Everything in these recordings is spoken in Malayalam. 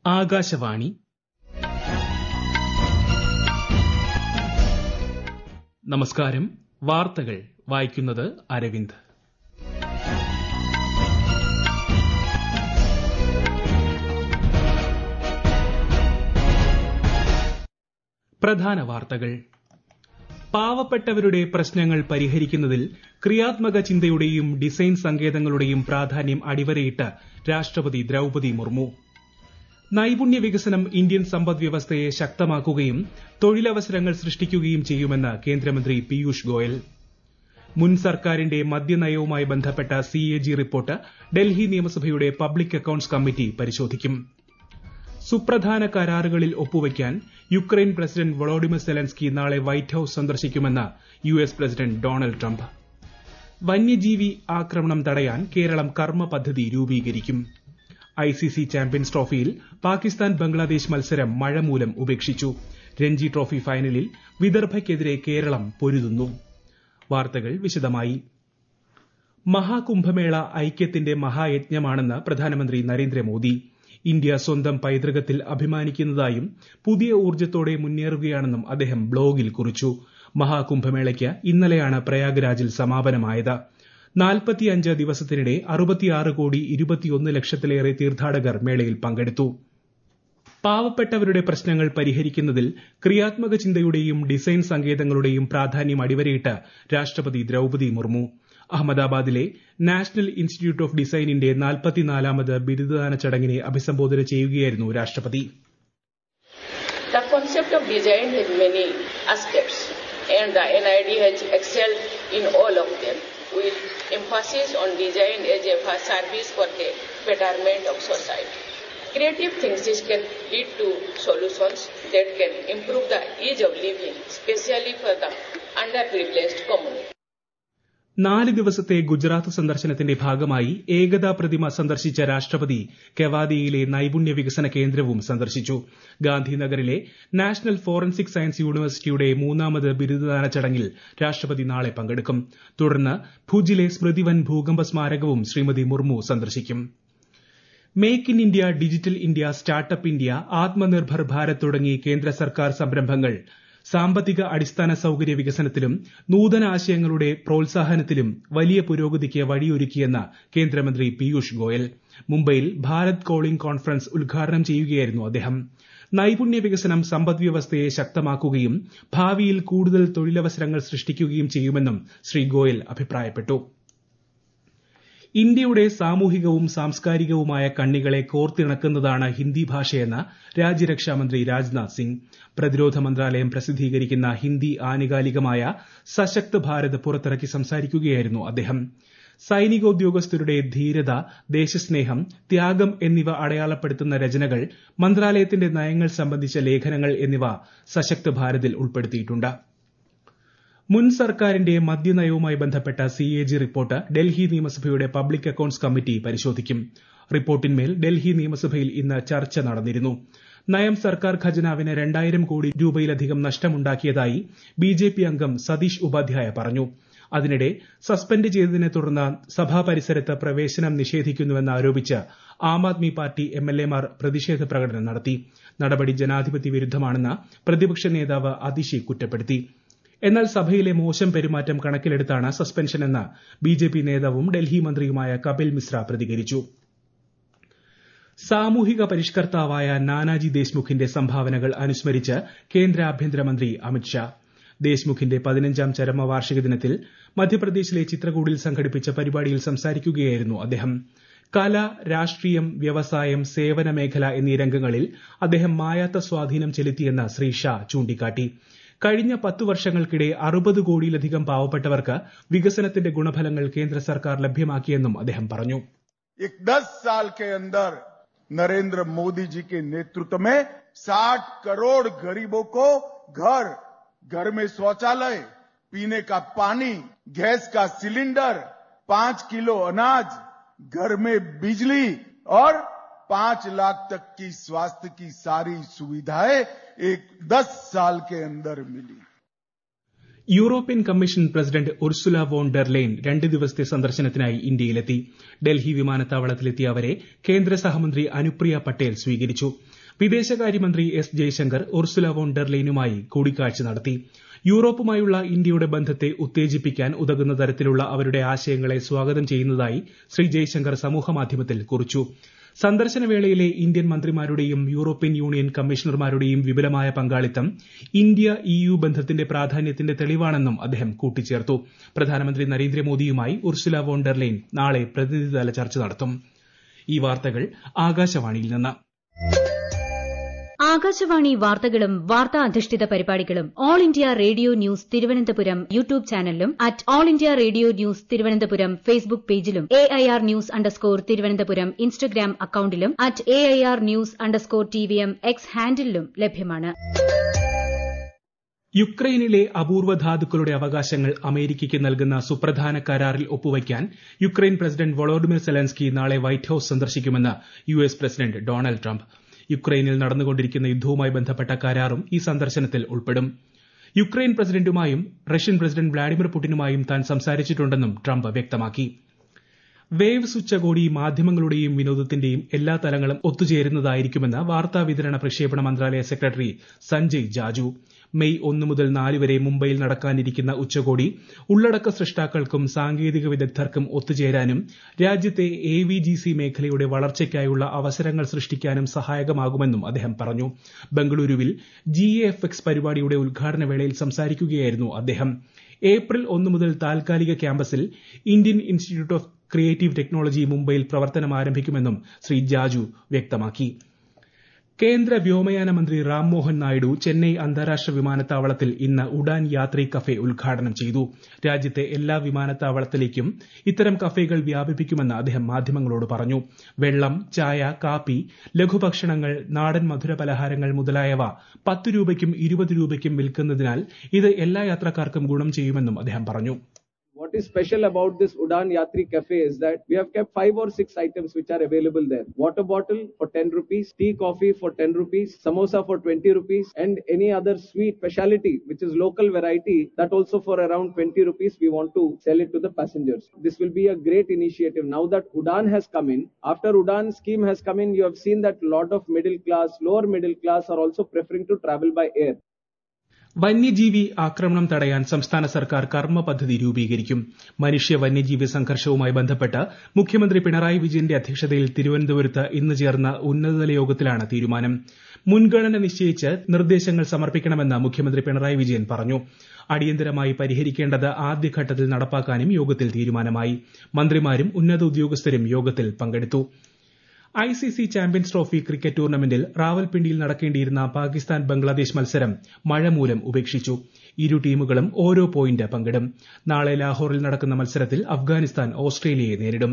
ആകാശവാണി നമസ്കാരം വാർത്തകൾ വായിക്കുന്നത് അരവിന്ദ് പ്രധാന വാർത്തകൾ പാവപ്പെട്ടവരുടെ പ്രശ്നങ്ങൾ പരിഹരിക്കുന്നതിൽ ക്രിയാത്മക ചിന്തയുടെയും ഡിസൈൻ സങ്കേതങ്ങളുടെയും പ്രാധാന്യം അടിവരയിട്ട് രാഷ്ട്രപതി ദ്രൌപതി മുർമു നൈപുണ്യ വികസനം ഇന്ത്യൻ സമ്പദ് വ്യവസ്ഥയെ ശക്തമാക്കുകയും തൊഴിലവസരങ്ങൾ സൃഷ്ടിക്കുകയും ചെയ്യുമെന്ന് കേന്ദ്രമന്ത്രി പീയൂഷ് ഗോയൽ മുൻ സർക്കാരിന്റെ മദ്യനയവുമായി ബന്ധപ്പെട്ട C A G report Delhi നിയമസഭയുടെ പബ്ലിക് അക്കൌണ്ട്സ് കമ്മിറ്റി പരിശോധിക്കും സുപ്രധാന കരാറുകളിൽ ഒപ്പുവയ്ക്കാൻ യുക്രൈൻ പ്രസിഡന്റ് വളോഡിമിർ സെലൻസ്കി നാളെ വൈറ്റ് ഹൌസ് സന്ദർശിക്കുമെന്ന് U S president Donald Trump വന്യജീവി ആക്രമണം തടയാൻ കേരളം കർമ്മ പദ്ധതി രൂപീകരിക്കും ഐസിസി ചാമ്പ്യൻസ് ട്രോഫിയിൽ പാകിസ്ഥാൻ ബംഗ്ലാദേശ് മത്സരം മഴ മൂലം ഉപേക്ഷിച്ചു രഞ്ജി ട്രോഫി ഫൈനലിൽ വിദർഭയ്ക്കെതിരെ കേരളം പൊരുതുന്നു വാർത്തകൾ വിശദമായി മഹാകുംഭമേള ഐക്യത്തിന്റെ മഹായജ്ഞമാണെന്ന് പ്രധാനമന്ത്രി നരേന്ദ്രമോദി ഇന്ത്യ സ്വന്തം പൈതൃകത്തിൽ അഭിമാനിക്കുന്നതായും പുതിയ ഊർജ്ജത്തോടെ മുന്നേറുകയാണെന്നും അദ്ദേഹം ബ്ലോഗിൽ കുറിച്ചു മഹാകുംഭമേളയ്ക്ക് ഇന്നലെയാണ് പ്രയാഗ്രാജിൽ സമാപനമായത് നാൽപ്പത്തിയഞ്ച് ദിവസത്തിനിടെ അറുപത്തിയാറ് കോടി ഇരുപത്തിയൊന്ന് ലക്ഷത്തിലേറെ തീർത്ഥാടകർ മേളയിൽ പങ്കെടുത്തു പാവപ്പെട്ടവരുടെ പ്രശ്നങ്ങൾ പരിഹരിക്കുന്നതിൽ ക്രിയാത്മക ചിന്തയുടെയും ഡിസൈൻ സങ്കേതങ്ങളുടെയും പ്രാധാന്യം അടിവരയിട്ട് രാഷ്ട്രപതി ദ്രൌപതി മുർമു അഹമ്മദാബാദിലെ നാഷണൽ ഇൻസ്റ്റിറ്റ്യൂട്ട് ഓഫ് ഡിസൈനിന്റെ നാൽപ്പത്തിനാലാമത് ബിരുദദാന ചടങ്ങിനെ അഭിസംബോധന ചെയ്യുകയായിരുന്നു രാഷ്ട്രപതി The concept of design has many aspects and the NID has excelled in all of them with emphasis on design as a service for the betterment of society. Creative thinkings can lead to solutions that can improve the ease of living, especially for the underprivileged community. നാല് ദിവസത്തെ ഗുജറാത്ത് സന്ദർശനത്തിന്റെ ഭാഗമായി ഏകതാ പ്രതിമ സന്ദർശിച്ച രാഷ്ട്രപതി കെവാദിയയിലെ നൈപുണ്യ വികസന കേന്ദ്രവും സന്ദർശിച്ചു ഗാന്ധിനഗറിലെ നാഷണൽ ഫോറൻസിക് സയൻസ് യൂണിവേഴ്സിറ്റിയുടെ മൂന്നാമത് ബിരുദദാന ചടങ്ങിൽ രാഷ്ട്രപതി നാളെ പങ്കെടുക്കും തുടർന്ന് ഭുജിലെ സ്മൃതിവൻ ഭൂകമ്പ സ്മാരകവും ശ്രീമതി മുർമു സന്ദർശിക്കും make in India digital India startup India Atmanirbhar Bharat തുടങ്ങി കേന്ദ്ര സർക്കാർ സംരംഭങ്ങൾ സാമ്പത്തിക അടിസ്ഥാന സൌകര്യ വികസനത്തിലും നൂതന ആശയങ്ങളുടെ പ്രോത്സാഹനത്തിലും വലിയ പുരോഗതിക്ക് വഴിയൊരുക്കിയെന്ന് കേന്ദ്രമന്ത്രി പീയൂഷ് ഗോയൽ മുംബൈയിൽ ഭാരത് കോളിംഗ് കോൺഫറൻസ് ഉദ്ഘാടനം ചെയ്യുകയായിരുന്നു അദ്ദേഹം നൈപുണ്യ വികസനം സമ്പദ്വ്യവസ്ഥയെ ശക്തമാക്കുകയും ഭാവിയിൽ കൂടുതൽ തൊഴിലവസരങ്ങൾ സൃഷ്ടിക്കുകയും ചെയ്യുമെന്നും ശ്രീ ഗോയൽ അഭിപ്രായപ്പെട്ടു ഇന്ത്യയുടെ സാമൂഹികവും സാംസ്കാരികവുമായ കണ്ണികളെ കോർത്തിണക്കുന്നതാണ് ഹിന്ദി ഭാഷയെന്ന് രാജ്യരക്ഷാമന്ത്രി രാജ്നാഥ് സിംഗ് പ്രതിരോധ മന്ത്രാലയം പ്രസിദ്ധീകരിക്കുന്ന ഹിന്ദി ആനുകാലികമായ സശക്ത് ഭാരത് പുറത്തിറക്കി സംസാരിക്കുകയായിരുന്നു അദ്ദേഹം സൈനികോദ്യോഗസ്ഥരുടെ ധീരത ദേശസ്നേഹം ത്യാഗം എന്നിവ അടയാളപ്പെടുത്തുന്ന രചനകൾ മന്ത്രാലയത്തിന്റെ നയങ്ങൾ സംബന്ധിച്ച ലേഖനങ്ങൾ എന്നിവ സശക്ത് ഭാരതിൽ ഉൾപ്പെടുത്തിയിട്ടുണ്ട് മുൻ സർക്കാരിന്റെ മദ്യനയവുമായി ബന്ധപ്പെട്ട C A G report Delhi നിയമസഭയുടെ പബ്ലിക് അക്കൌണ്ട്സ് കമ്മിറ്റി പരിശോധിക്കും റിപ്പോർട്ടിന്മേൽ ഡൽഹി നിയമസഭയിൽ ഇന്ന് ചർച്ച നടന്നിരുന്നു നയം സർക്കാർ ഖജനാവിന് രണ്ടായിരം കോടി രൂപയിലധികം നഷ്ടമുണ്ടാക്കിയതായി ബിജെപി അംഗം സതീഷ് ഉപാധ്യായ പറഞ്ഞു അതിനിടെ സസ്പെൻഡ് ചെയ്തതിനെ തുടർന്ന് സഭാ പരിസരത്ത് പ്രവേശനം നിഷേധിക്കുന്നുവെന്ന് ആരോപിച്ച് ആം ആദ്മി പാർട്ടി എംഎൽഎമാർ പ്രതിഷേധ പ്രകടനം നടത്തി നടപടി ജനാധിപത്യ വിരുദ്ധമാണെന്ന് പ്രതിപക്ഷ നേതാവ് അതിഷി കുറ്റപ്പെടുത്തി എന്നാൽ സഭയിലെ മോശം പെരുമാറ്റം കണക്കിലെടുത്താണ് സസ്പെൻഷനെന്ന് ബിജെപി നേതാവും ഡൽഹി മന്ത്രിയുമായ കപിൽ മിശ്ര പ്രതികരിച്ചു സാമൂഹിക പരിഷ്കർത്താവായ നാനാജി ദേശ്മുഖിന്റെ സംഭാവനകൾ അനുസ്മരിച്ച് കേന്ദ്ര ആഭ്യന്തരമന്ത്രി അമിത്ഷാ ദേശ്മുഖിന്റെ പതിനഞ്ചാം ചരമവാർഷിക ദിനത്തിൽ മധ്യപ്രദേശിലെ ചിത്രകൂടിൽ സംഘടിപ്പിച്ച പരിപാടിയിൽ സംസാരിക്കുകയായിരുന്നു അദ്ദേഹം കല രാഷ്ട്രീയം വ്യവസായം സേവന മേഖല എന്നീ രംഗങ്ങളിൽ അദ്ദേഹം മായാത്ത സ്വാധീനം ചെലുത്തിയെന്ന് ശ്രീ ഷാ ചൂണ്ടിക്കാട്ടി കഴിഞ്ഞ പത്തു വർഷങ്ങൾക്കിടെ അറുപത് കോടിയിലധികം പാവപ്പെട്ടവർക്ക് വികസനത്തിന്റെ ഗുണഫലങ്ങൾ കേന്ദ്ര സർക്കാർ ലഭ്യമാക്കിയെന്നും അദ്ദേഹം പറഞ്ഞു एक दस साल के अंदर नरेंद्र मोदी जी के नेतृत्व में 60 करोड़ गरीबों को घर घर में शौचालय पीने का पानी गैस का सिलेंडर पांच किलो अनाज घर में बिजली और पांच लाख तक की स्वास्थ्य की सारी सुविधाएं एक दस साल के अंदर मिली European Commission president Ursula von der Leyen രണ്ട് ദിവസത്തെ സന്ദർശനത്തിനായി ഇന്ത്യയിലെത്തി ഡൽഹി വിമാനത്താവളത്തിലെത്തിയ അവരെ കേന്ദ്ര സഹമന്ത്രി അനുപ്രിയ പട്ടേൽ സ്വീകരിച്ചു വിദേശകാര്യമന്ത്രി S Jaishankar Ursula von der ലെയ്നുമായി കൂടിക്കാഴ്ച നടത്തി യൂറോപ്പുമായുള്ള ഇന്ത്യയുടെ ബന്ധത്തെ ഉത്തേജിപ്പിക്കാൻ ഉതകുന്ന തരത്തിലുള്ള അവരുടെ ആശയങ്ങളെ സ്വാഗതം ചെയ്യുന്നതായി ശ്രീ ജയശങ്കർ സമൂഹമാധ്യമത്തിൽ കുറിച്ചു സന്ദർശനവേളയിലെ ഇന്ത്യൻ മന്ത്രിമാരുടെയും യൂറോപ്യൻ യൂണിയൻ കമ്മീഷണർമാരുടെയും വിപുലമായ പങ്കാളിത്തം ഇന്ത്യ ഇയു ബന്ധത്തിന്റെ പ്രാധാന്യത്തിന്റെ തെളിവാണെന്നും അദ്ദേഹം കൂട്ടിച്ചേർത്തു പ്രധാനമന്ത്രി നരേന്ദ്രമോദിയുമായി ഉർസുല വോൺ ഡെർ ലെയ്ൻ നാളെ പ്രതിനിധിതല ചർച്ച നടത്തും ഈ വാർത്തകൾ ആകാശവാണിയിൽ നിന്ന് ആകാശവാണി വാർത്തകളും വാർത്താ അധിഷ്ഠിത പരിപാടികളും All India Radio News Thiruvananthapuram YouTube ചാനലിലും at All India Radio News Thiruvananthapuram Facebook പേജിലും A I R news underscore Thiruvananthapuram Instagram അക്കൌണ്ടിലും at A I R news underscore T V M X ഹാൻഡിലും ലഭ്യമാണ് യുക്രൈനിലെ അപൂർവ ധാതുക്കളുടെ അവകാശങ്ങൾ അമേരിക്കയ്ക്ക് നൽകുന്ന സുപ്രധാന കരാറിൽ ഒപ്പുവയ്ക്കാൻ യുക്രൈൻ പ്രസിഡന്റ് വൊളോഡിമിർ സെലൻസ്കി നാളെ വൈറ്റ് ഹൌസ് സന്ദർശിക്കുമെന്ന് U S president Donald Trump യുക്രൈനിൽ നടന്നുകൊണ്ടിരിക്കുന്ന യുദ്ധവുമായി ബന്ധപ്പെട്ട കരാറും ഈ സന്ദർശനത്തിൽ ഉൾപ്പെടും യുക്രൈൻ പ്രസിഡന്റുമായും റഷ്യൻ പ്രസിഡന്റ് വ്ളാഡിമിർ പുടിനുമായും താൻ സംസാരിച്ചിട്ടുണ്ടെന്നും ട്രംപ് വ്യക്തമാക്കി വേവ്സ് ഉച്ചകോടി മാധ്യമങ്ങളുടെയും വിനോദത്തിന്റെയും എല്ലാ തലങ്ങളും ഒത്തുചേരുന്നതായിരിക്കുമെന്ന് വാർത്താ വിതരണ പ്രക്ഷേപണ മന്ത്രാലയ സെക്രട്ടറി സഞ്ജയ് ജാജു മെയ് ഒന്ന് മുതൽ നാല് വരെ മുംബൈയിൽ നടക്കാനിരിക്കുന്ന ഉച്ചകോടി ഉള്ളടക്ക സൃഷ്ടാക്കൾക്കും സാങ്കേതിക വിദഗ്ധർക്കും ഒത്തുചേരാനും രാജ്യത്തെ എ വി ജി സി മേഖലയുടെ വളർച്ചയ്ക്കായുള്ള അവസരങ്ങൾ സൃഷ്ടിക്കാനും സഹായകമാകുമെന്നും അദ്ദേഹം പറഞ്ഞു ബംഗളൂരുവിൽ ജി എഫ് എക്സ് പരിപാടിയുടെ ഉദ്ഘാടന വേളയിൽ സംസാരിക്കുകയായിരുന്നു അദ്ദേഹം ഏപ്രിൽ ഒന്ന് മുതൽ താൽക്കാലിക ക്യാമ്പസിൽ Indian Institute of Creative Technology മുംബൈയിൽ പ്രവർത്തനം ആരംഭിക്കുമെന്നും ശ്രീ ജാജു വ്യക്തമാക്കി കേന്ദ്ര വ്യോമയാന മന്ത്രി റാംമോഹൻ നായിഡു ചെന്നൈ അന്താരാഷ്ട്ര വിമാനത്താവളത്തിൽ ഇന്ന് ഉഡാൻ യാത്രി കഫേ ഉദ്ഘാടനം ചെയ്തു രാജ്യത്തെ എല്ലാ വിമാനത്താവളത്തിലേക്കും ഇത്തരം കഫേകൾ വ്യാപിപ്പിക്കുമെന്ന് അദ്ദേഹം മാധ്യമങ്ങളോട് പറഞ്ഞു വെള്ളം ചായ കാപ്പി ലഘുഭക്ഷണങ്ങൾ നാടൻ മധുര പലഹാരങ്ങൾ മുതലായവ പത്ത് രൂപയ്ക്കും ഇരുപത് രൂപയ്ക്കും വിൽക്കുന്നതിനാൽ ഇത് എല്ലാ യാത്രക്കാർക്കും ഗുണം ചെയ്യുമെന്നും അദ്ദേഹം പറഞ്ഞു What is special about this Udan Yatri Cafe is that we have kept five or six items which are available there. Water bottle for 10 rupees, tea coffee for 10 rupees, samosa for 20 rupees, and any other sweet specialty which is local variety that also for around 20 rupees we want to sell it to the passengers. This will be a great initiative. Now that Udan has come in, after Udan scheme has come in, you have seen that lot of middle class, lower middle class are also preferring to travel by air. വന്യജീവി ആക്രമണം തടയാൻ സംസ്ഥാന സർക്കാർ കർമ്മ പദ്ധതി രൂപീകരിക്കും മനുഷ്യ വന്യജീവി സംഘർഷവുമായി ബന്ധപ്പെട്ട് മുഖ്യമന്ത്രി പിണറായി വിജയന്റെ അധ്യക്ഷതയിൽ തിരുവനന്തപുരത്ത് ഇന്ന് ചേർന്ന ഉന്നതതല യോഗത്തിലാണ് തീരുമാനം മുൻഗണന നിശ്ചയിച്ച് നിർദ്ദേശങ്ങൾ സമർപ്പിക്കണമെന്ന് മുഖ്യമന്ത്രി പിണറായി വിജയൻ പറഞ്ഞു അടിയന്തരമായി പരിഹരിക്കേണ്ടത് ആദ്യഘട്ടത്തിൽ നടപ്പാക്കാനും യോഗത്തിൽ തീരുമാനമായി മന്ത്രിമാരും ഉന്നത ഉദ്യോഗസ്ഥരും യോഗത്തിൽ പങ്കെടുത്തു ഐസിസി ചാമ്പ്യൻസ് ട്രോഫി ക്രിക്കറ്റ് ടൂർണമെന്റിൽ റാവൽപിണ്ടിയിൽ നടക്കേണ്ടിയിരുന്ന പാകിസ്ഥാൻ ബംഗ്ലാദേശ് മത്സരം മഴ മൂലം ഉപേക്ഷിച്ചു ഇരു ടീമുകളും ഓരോ പോയിന്റ് പങ്കിടും നാളെ ലാഹോറിൽ നടക്കുന്ന മത്സരത്തിൽ അഫ്ഗാനിസ്ഥാൻ ഓസ്ട്രേലിയയെ നേരിടും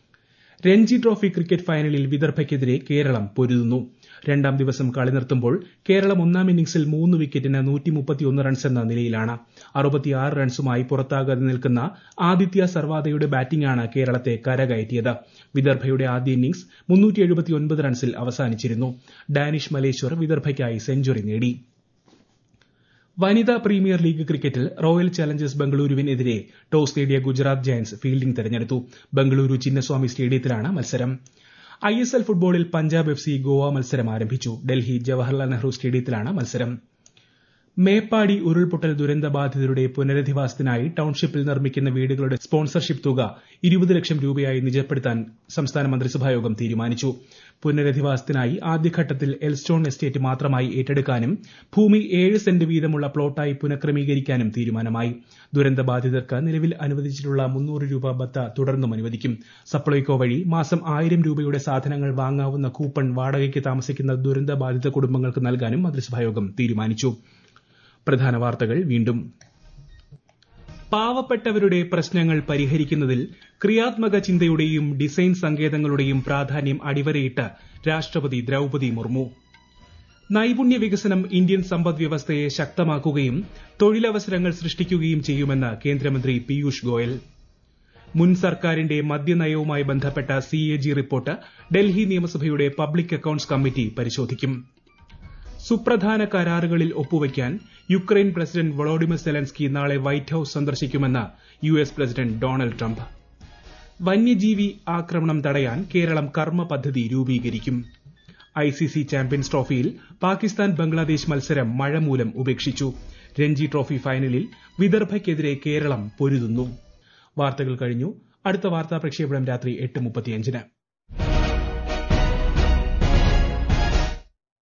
രഞ്ജി ട്രോഫി ക്രിക്കറ്റ് ഫൈനലിൽ വിദർഭയ്ക്കെതിരെ കേരളം പൊരുതുന്നു രണ്ടാം ദിവസം കളി നിർത്തുമ്പോൾ കേരളം ഒന്നാം ഇന്നിംഗ്സിൽ മൂന്ന് വിക്കറ്റിന് റൺസ് എന്ന നിലയിലാണ് അറുപത്തിയാറ് റൺസുമായി പുറത്താകാതെ നിൽക്കുന്ന ആദിത്യ സർവാദയുടെ ബാറ്റിംഗാണ് കേരളത്തെ കരകയറ്റിയത് വിദർഭയുടെ ആദ്യ ഇന്നിംഗ്സ് റൺസിൽ അവസാനിച്ചിരുന്നു ഡാനിഷ് മലേശ്വർ വിദർഭയ്ക്കായി സെഞ്ചുറി നേടി വനിതാ പ്രീമിയർ ലീഗ് ക്രിക്കറ്റിൽ റോയൽ ചലഞ്ചേഴ്സ് ബംഗളൂരുവിനെതിരെ ടോസ് നേടിയ ഗുജറാത്ത് ജയന്റ്സ് ഫീൽഡിംഗ് തെരഞ്ഞെടുത്തു ബംഗളൂരു ചിന്നസ്വാമി സ്റ്റേഡിയത്തിലാണ് മത്സരം ഐ എസ് എൽ ഫുട്ബോളിൽ പഞ്ചാബ് എഫ് സി ഗോവ മത്സരം ആരംഭിച്ചു ഡൽഹി ജവഹർലാൽ നെഹ്റു സ്റ്റേഡിയത്തിലാണ് മത്സരം മേപ്പാടി ഉരുൾപൊട്ടൽ ദുരന്തബാധിതരുടെ പുനരധിവാസത്തിനായി ടൌൺഷിപ്പിൽ നിർമ്മിക്കുന്ന വീടുകളുടെ സ്പോൺസർഷിപ്പ് തുക ഇരുപത് ലക്ഷം രൂപയായി നിജപ്പെടുത്താൻ സംസ്ഥാന മന്ത്രിസഭായോഗം തീരുമാനിച്ചു പുനരധിവാസത്തിനായി ആദ്യഘട്ടത്തിൽ എൽസ്റ്റോൺ എസ്റ്റേറ്റ് മാത്രമായി ഏറ്റെടുക്കാനും ഭൂമി ഏഴ് സെന്റ് വീതമുള്ള പ്ലോട്ടായി പുനഃക്രമീകരിക്കാനും തീരുമാനമായി ദുരന്തബാധിതർക്ക് നിലവിൽ അനുവദിച്ചിട്ടുള്ള മുന്നൂറ് രൂപ ബത്ത തുടർന്നും അനുവദിക്കും സപ്ലൈകോ വഴി മാസം ആയിരം രൂപയുടെ സാധനങ്ങൾ വാങ്ങാവുന്ന കൂപ്പൺ വാടകയ്ക്ക് താമസിക്കുന്ന ദുരന്തബാധിത കുടുംബങ്ങൾക്ക് നൽകാനും മന്ത്രിസഭായോഗം തീരുമാനിച്ചു പ്രധാന വാർത്തകൾ വീണ്ടും പാവപ്പെട്ടവരുടെ പ്രശ്നങ്ങൾ പരിഹരിക്കുന്നതിൽ ക്രിയാത്മക ചിന്തയുടെയും ഡിസൈൻ സങ്കേതങ്ങളുടെയും പ്രാധാന്യം അടിവരയിട്ട് രാഷ്ട്രപതി ദ്രൌപതി മുർമു നൈപുണ്യ വികസനം ഇന്ത്യൻ സമ്പദ് വ്യവസ്ഥയെ ശക്തമാക്കുകയും തൊഴിലവസരങ്ങൾ സൃഷ്ടിക്കുകയും ചെയ്യുമെന്ന് കേന്ദ്രമന്ത്രി പീയൂഷ് ഗോയൽ മുൻ സർക്കാരിന്റെ മദ്യനയവുമായി ബന്ധപ്പെട്ട C A G report Delhi നിയമസഭയുടെ പബ്ലിക് അക്കൌണ്ട്സ് കമ്മിറ്റി പരിശോധിക്കും സുപ്രധാന കരാറുകളിൽ ഒപ്പുവയ്ക്കാൻ യുക്രൈൻ പ്രസിഡന്റ് വളോഡിമിർ സെലൻസ്കി നാളെ വൈറ്റ് ഹൌസ് സന്ദർശിക്കുമെന്ന് U S president Donald Trump വന്യജീവി ആക്രമണം തടയാൻ കേരളം കർമ്മ പദ്ധതി രൂപീകരിക്കും ഐസിസി ചാമ്പ്യൻസ് ട്രോഫിയിൽ പാകിസ്ഥാൻ ബംഗ്ലാദേശ് മത്സരം മഴ മൂലം ഉപേക്ഷിച്ചു രഞ്ജി ട്രോഫി ഫൈനലിൽ വിദർഭയ്ക്കെതിരെ കേരളം പൊരുതുന്നു വാർത്തകൾ കഴിഞ്ഞു അടുത്ത വാർത്താ പ്രക്ഷേപണം രാത്രി എട്ട് മുപ്പത്തിയഞ്ചിന്